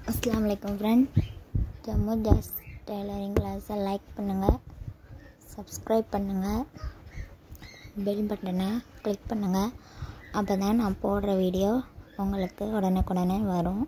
அஸ்லாம் வலைக்கம் ஃப்ரெண்ட் ஜம்மு ஜாஸ் டெய்லரிங் கிளாஸை லைக் பண்ணுங்கள் சப்ஸ்கிரைப் பண்ணுங்கள் பெல் பட்டனை கிளிக் பண்ணுங்கள் அப்போ தான் நான் போடுற வீடியோ உங்களுக்கு உடனுக்குடனே வரும்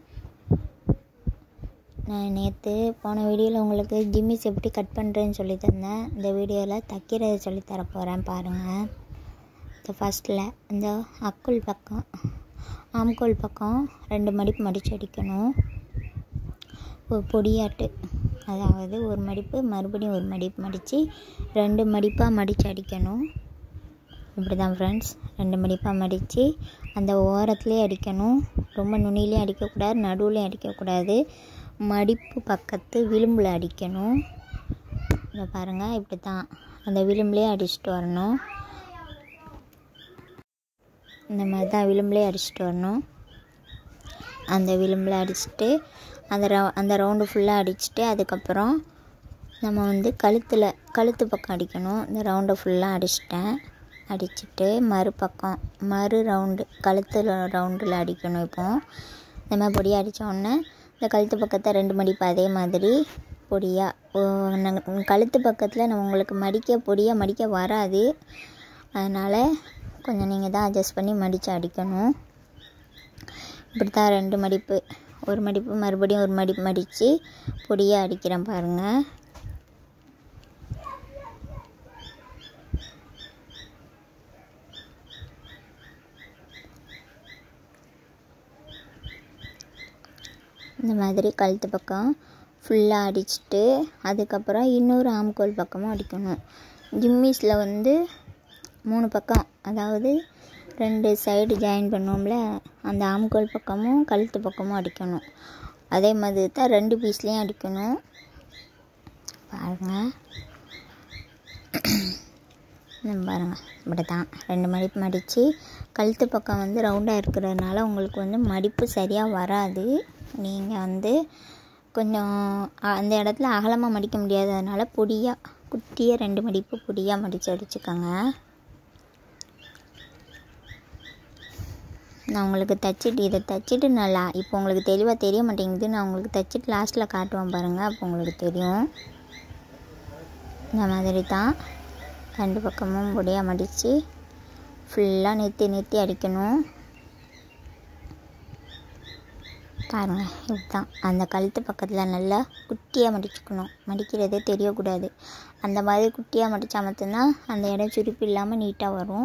நான் நேற்று போன வீடியோவில் உங்களுக்கு ஜிம்மிஸ் எப்படி கட் பண்ணுறேன்னு சொல்லி தந்தேன் இந்த வீடியோவில் தைக்கிறது சொல்லி தர போகிறேன் பாருங்கள் இந்த ஃபஸ்ட்டில் இந்த அக்குள் பக்கம் ஆம்கோல் பக்கம் ரெண்டு மடிப்பு மடித்து அடிக்கணும் ஒரு பொடியாட்டு அதாவது ஒரு மடிப்பு மறுபடியும் ஒரு மடிப்பு மடித்து ரெண்டு மடிப்பாக மடித்து அடிக்கணும் இப்படி தான் ஃப்ரெண்ட்ஸ் ரெண்டு மடிப்பாக மடித்து அந்த ஓரத்துலேயே அடிக்கணும் ரொம்ப நுனிலையும் அடிக்கக்கூடாது நடுவுலையும் அடிக்கக்கூடாது மடிப்பு பக்கத்து விளிம்பில் அடிக்கணும் இதை பாருங்கள் இப்படி தான் அந்த விளிம்புலேயே அடிச்சுட்டு வரணும் இந்த மாதிரி தான் விளிம்புலேயே அடிச்சுட்டு வரணும் அந்த விளிம்பில் அடிச்சுட்டு அந்த ரவு அந்த ரவுண்டு ஃபுல்லாக அடிச்சுட்டு அதுக்கப்புறம் நம்ம வந்து கழுத்தில் கழுத்து பக்கம் அடிக்கணும் இந்த ரவுண்டை ஃபுல்லாக அடிச்சிட்டேன் அடிச்சுட்டு மறுபக்கம் மறு ரவுண்டு கழுத்து ரவுண்டில் அடிக்கணும் இப்போ இந்த மாதிரி பொடியாக அடித்தோடனே இந்த கழுத்து பக்கத்தை ரெண்டு மடிப்பு அதே மாதிரி பொடியாக கழுத்து பக்கத்தில் நம்ம உங்களுக்கு மடிக்க பொடியாக மடிக்க வராது அதனால் கொஞ்சம் நீங்கள் தான் அட்ஜஸ்ட் பண்ணி மடித்து அடிக்கணும் இப்படி தான் ரெண்டு மடிப்பு ஒரு மடிப்பு மறுபடியும் ஒரு மடிப்பு மடித்து பொடியாக அடிக்கிறேன் பாருங்கள் இந்த மாதிரி கழுத்து பக்கம் ஃபுல்லாக அடிச்சுட்டு அதுக்கப்புறம் இன்னொரு ஆம்கோல் பக்கமும் அடிக்கணும் ஜிம்மிஸில் வந்து மூணு பக்கம் அதாவது ரெண்டு சைடு ஜாயின் பண்ணோம்ல அந்த ஆம்கோல் பக்கமும் கழுத்து பக்கமும் அடிக்கணும் அதே மாதிரி தான் ரெண்டு பீஸ்லேயும் அடிக்கணும் பாருங்கள் பாருங்கள் இப்படி தான் ரெண்டு மடிப்பு மடித்து கழுத்து பக்கம் வந்து ரவுண்டாக இருக்கிறதுனால உங்களுக்கு வந்து மடிப்பு சரியாக வராது நீங்கள் வந்து கொஞ்சம் அந்த இடத்துல அகலமாக மடிக்க முடியாததுனால பொடியாக குட்டியாக ரெண்டு மடிப்பு பொடியாக மடித்து அடிச்சுக்கோங்க நான் உங்களுக்கு தைச்சிட்டு இதை தைச்சிட்டு நல்லா இப்போ உங்களுக்கு தெளிவாக தெரிய மாட்டேங்குது நான் உங்களுக்கு தைச்சிட்டு லாஸ்ட்டில் காட்டுவேன் பாருங்கள் அப்போ உங்களுக்கு தெரியும் இந்த மாதிரி தான் ரெண்டு பக்கமும் பொடியாக மடித்து ஃபுல்லாக நிறுத்தி நிறுத்தி அடிக்கணும் பாருங்கள் இதுதான் அந்த கழுத்து பக்கத்தில் நல்லா குட்டியாக மடிச்சுக்கணும் மடிக்கிறதே தெரியக்கூடாது அந்த மாதிரி குட்டியாக மடித்தா மட்டும்தான் அந்த இடம் சுருப்பு இல்லாமல் நீட்டாக வரும்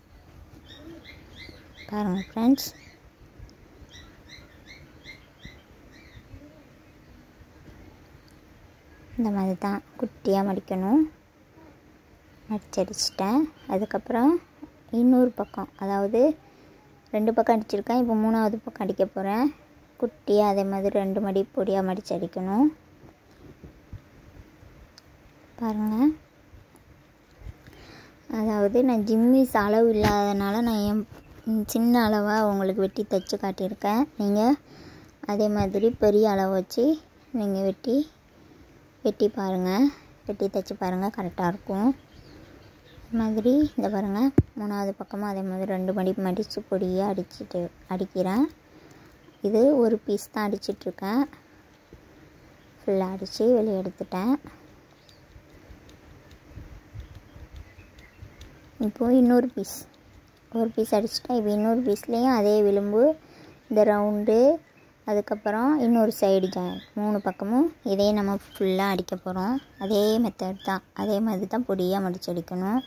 பாருங்கள் ஃப்ரெண்ட்ஸ் இந்த மாதிரி தான் குட்டியாக மடிக்கணும் மடிச்சடிச்சிட்டேன் அதுக்கப்புறம் இன்னொரு பக்கம் அதாவது ரெண்டு பக்கம் அடிச்சிருக்கேன் இப்போ மூணாவது பக்கம் அடிக்க போகிறேன் குட்டியாக அதே மாதிரி ரெண்டு மடி பொடியாக மடித்து அடிக்கணும் பாருங்கள் அதாவது நான் ஜிம்மிஸ் அளவு இல்லாதனால நான் என் சின்ன அளவாக உங்களுக்கு வெட்டி தைச்சி காட்டியிருக்கேன் நீங்கள் அதே மாதிரி பெரிய அளவு வச்சு நீங்கள் வெட்டி வெட்டி பாருங்கள் வெட்டி தைச்சி பாருங்கள் கரெக்டாக இருக்கும் இது மாதிரி இந்த பாருங்கள் மூணாவது பக்கமும் அதே மாதிரி ரெண்டு மடி மடித்து பொடியாக அடிச்சுட்டு அடிக்கிறேன் இது ஒரு பீஸ் தான் அடிச்சிட்ருக்கேன் ஃபுல்லாக அடித்து வெளியே எடுத்துட்டேன் இப்போது இன்னொரு பீஸ் ஒரு பீஸ் அடிச்சுட்டேன் இப்போ இன்னொரு பீஸ்லேயும் அதே விளிம்பு இந்த ரவுண்டு அதுக்கப்புறம் இன்னொரு சைடு ஜாயின் மூணு பக்கமும் இதே நம்ம ஃபுல்லாக அடிக்க போகிறோம் அதே மெத்தட் தான் அதே மாதிரி தான் பொடியாக மடித்து அடிக்கணும்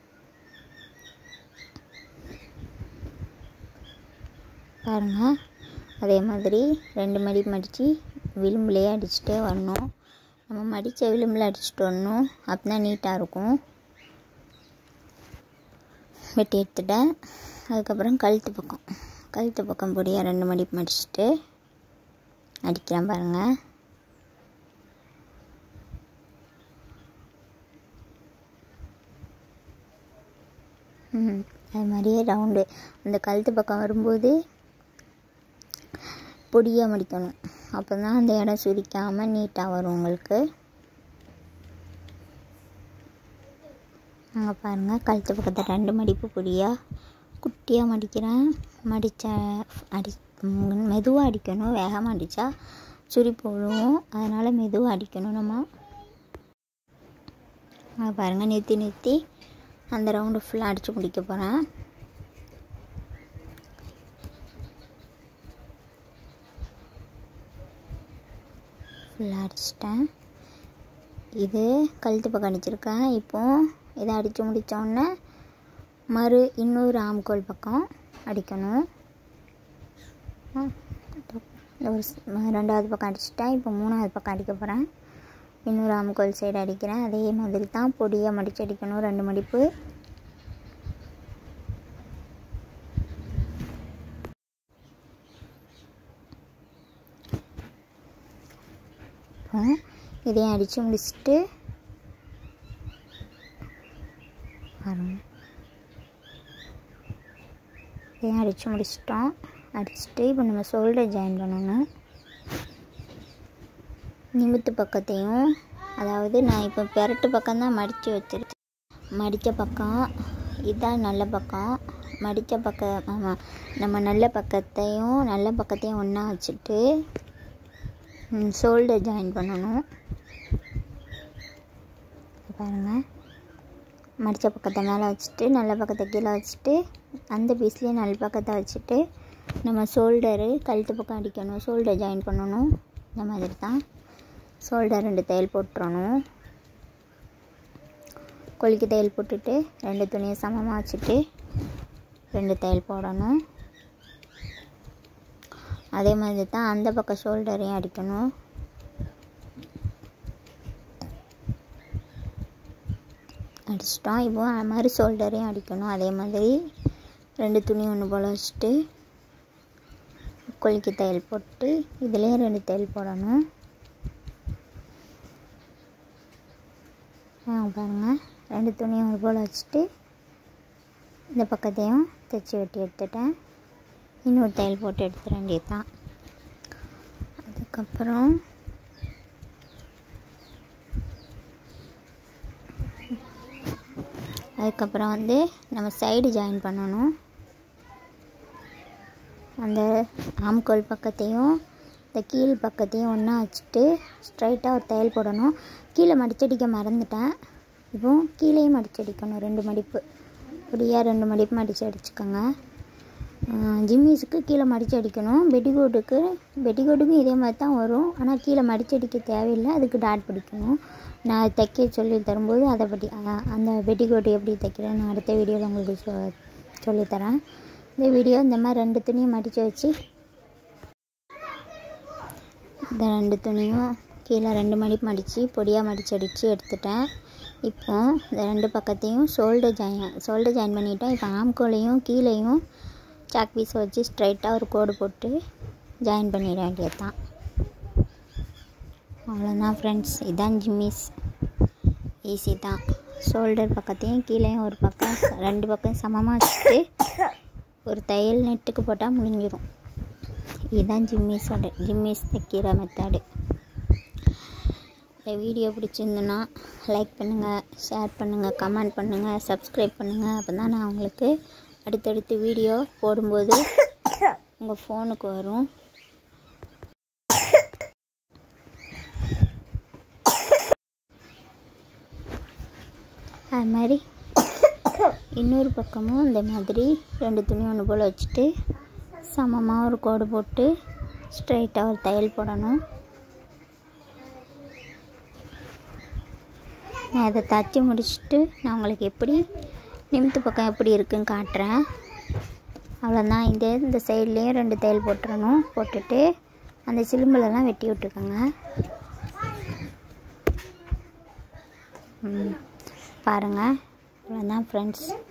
பாருங்கள் அதே மாதிரி ரெண்டு மடி மடித்து விளிம்புலேயே அடிச்சுட்டே வரணும் நம்ம மடித்த விளிம்பில் அடிச்சுட்டு வரணும் அப்போ தான் நீட்டாக இருக்கும் வெட்டி எடுத்துட்டேன் அதுக்கப்புறம் கழுத்து பக்கம் கழுத்து பக்கம் பொடியாக ரெண்டு மடி மடிச்சுட்டு அடிக்கிறேன் பாருங்கள் ம் அது மாதிரியே ரவுண்டு அந்த கழுத்து பக்கம் வரும்போது பொடியாக மடிக்கணும் அப்போ தான் அந்த இடம் சுரிக்காமல் நீட்டாக வரும் உங்களுக்கு அங்கே பாருங்கள் கழுத்து பக்கத்தில் ரெண்டு மடிப்பு பொடியாக குட்டியாக மடிக்கிறேன் மடித்த அடி மெதுவாக அடிக்கணும் வேகமாக அடித்தா சுரி போடுவோம் அதனால் மெதுவாக அடிக்கணும் நம்ம அங்க பாருங்கள் நிறுத்தி நிறுத்தி அந்த ரவுண்டு ஃபுல்லாக அடித்து முடிக்க போகிறேன் ஃபுல்லாக அடிச்சிட்டேன் இது கழுத்து பக்கம் அடிச்சிருக்கேன் இப்போது இதை அடித்து முடித்தோடனே மறு இன்னொரு ஆம்கோல் பக்கம் அடிக்கணும் ஆ, இந்த ஒரு ஸ்- ம- ரெண்டாவது பக்கம் அடிச்சிட்டேன் இப்போ மூணாவது பக்கம் அடிக்க போகிறேன் இன்னொரு ஆம்கோல் சைடு அடிக்கிறேன் அதே மாதிரி தான் பொடியாக மடித்து அடிக்கணும் ரெண்டு மடிப்பு இப்போ இதையும் அடித்து முடிச்சுட்டு பாருங்க இதையும் அடித்து முடிச்சிட்டோம் அடிச்சுட்டு இப்போ நம்ம ஷோல்டர் ஜாயின் பண்ணணும் நிமித்து பக்கத்தையும் அதாவது நான் இப்போ பெரட்டு பக்கம்தான் மடித்து வச்சிருக்கேன் மடித்த பக்கம் இதுதான் நல்ல பக்கம் மடித்த பக்கம் ஆமாம் நம்ம நல்ல பக்கத்தையும் நல்ல பக்கத்தையும் ஒன்றா வச்சுட்டு ஷோல்டர் ஜாயின் பண்ணணும் பாருங்கள் மடித்த பக்கத்தை மேலே வச்சுட்டு நல்ல பக்கத்தை கீழே வச்சுட்டு அந்த பீஸ்லேயே நல்ல பக்கத்தை வச்சுட்டு நம்ம ஷோல்டரு கழுத்து பக்கம் அடிக்கணும் ஷோல்டர் ஜாயின் பண்ணணும் இந்த மாதிரி தான் ஷோல்டர் ரெண்டு தையல் போட்டுறணும் கொலுக்கி தையல் போட்டுட்டு ரெண்டு துணியை சமமாக வச்சுட்டு ரெண்டு தையல் போடணும் அதே மாதிரி தான் அந்த பக்கம் ஷோல்டரையும் அடிக்கணும் அடிச்சிட்டோம் இப்போ அது மாதிரி ஷோல்டரையும் அடிக்கணும் அதே மாதிரி ரெண்டு துணி ஒன்று போல் வச்சுட்டு கொலுக்கி தையல் போட்டு இதுலேயும் ரெண்டு தையல் போடணும் ஆ, பாருங்க ரெண்டு துணியும் ஒரு போல் வச்சுட்டு இந்த பக்கத்தையும் தைச்சி வெட்டி எடுத்துட்டேன் இன்னொரு தையல் போட்டு எடுத்துட வேண்டியது தான் அதுக்கப்புறம் அதுக்கப்புறம் வந்து நம்ம சைடு ஜாயின் பண்ணணும் அந்த ஆம்கோல் பக்கத்தையும் இந்த கீழ் பக்கத்தையும் ஒன்றா வச்சுட்டு ஸ்ட்ரைட்டாக ஒரு தையல் போடணும் கீழே மடிச்சடிக்க மறந்துட்டேன் இப்போ கீழேயும் மடிச்சடிக்கணும் ரெண்டு மடிப்பு இப்படியா ரெண்டு மடிப்பு மடித்து அடிச்சுக்கோங்க ஜிம்மிஸுக்கு கீழே மடித்து அடிக்கணும் பெட்டிகோட்டுக்கு பெட்டிகோட்டுக்கும் இதே மாதிரி தான் வரும் ஆனால் கீழே மடித்து அடிக்க தேவையில்லை அதுக்கு டாட் பிடிக்கணும் நான் தைக்க சொல்லி தரும்போது அதை பற்றி அ- அந்த பெட்டிகோட்டு எப்படி தைக்கிறேன்னு நான் அடுத்த வீடியோவில் உங்களுக்கு சொ சொல்லித்தரேன் இந்த வீடியோ இந்த மாதிரி ரெண்டு துணியும் மடித்து வச்சு இந்த ரெண்டு துணியும் கீழே ரெண்டு மடிப்பு மடித்து பொடியாக மடித்து அடித்து எடுத்துட்டேன் இப்போ இந்த ரெண்டு பக்கத்தையும் ஷோல்டர் ஜாயின் ஷோல்டர் ஜாயின் பண்ணிட்டேன் இப்போ ஆம்கோலையும் கீழேயும் சாக் பீஸ் வச்சு ஸ்ட்ரைட்டாக ஒரு கோடு போட்டு ஜாயின் பண்ணிட வேண்டியது தான் அவ்வளோதான் ஃப்ரெண்ட்ஸ் இதான் ஜிம்மிஸ் ஈஸி தான் ஷோல்டர் பக்கத்தையும் கீழேயும் ஒரு பக்கம் ரெண்டு பக்கம் சமமாக வச்சுட்டு ஒரு தையல் நெட்டுக்கு போட்டால் முடிஞ்சிடும் இதுதான் ஜிம்மிஸோட ஜிம்மிஸ் தைக்கிற மெத்தடு இந்த வீடியோ பிடிச்சிருந்துன்னா லைக் பண்ணுங்கள் ஷேர் பண்ணுங்கள் கமெண்ட் பண்ணுங்கள் சப்ஸ்கிரைப் பண்ணுங்கள் அப்போ தான் நான் உங்களுக்கு அடுத்தடுத்து வீடியோ போடும்போது உங்கள் ஃபோனுக்கு வரும் அது மாதிரி இன்னொரு பக்கமும் இந்த மாதிரி ரெண்டு துணி ஒன்று போல் வச்சுட்டு சமமாக ஒரு கோடு போட்டு ஸ்ட்ரைட்டாக ஒரு தையல் போடணும் நான் இதை தச்சு முடிச்சுட்டு நான் உங்களுக்கு எப்படி நிமித்து பக்கம் எப்படி இருக்குன்னு காட்டுறேன் அவ்வளோதான் இந்த இந்த சைட்லேயும் ரெண்டு தையல் போட்டுறணும் போட்டுட்டு அந்த சிலும்பலெல்லாம் வெட்டி விட்டுக்கோங்க ம், பாருங்கள் அவ்வளோதான் ஃப்ரெண்ட்ஸ்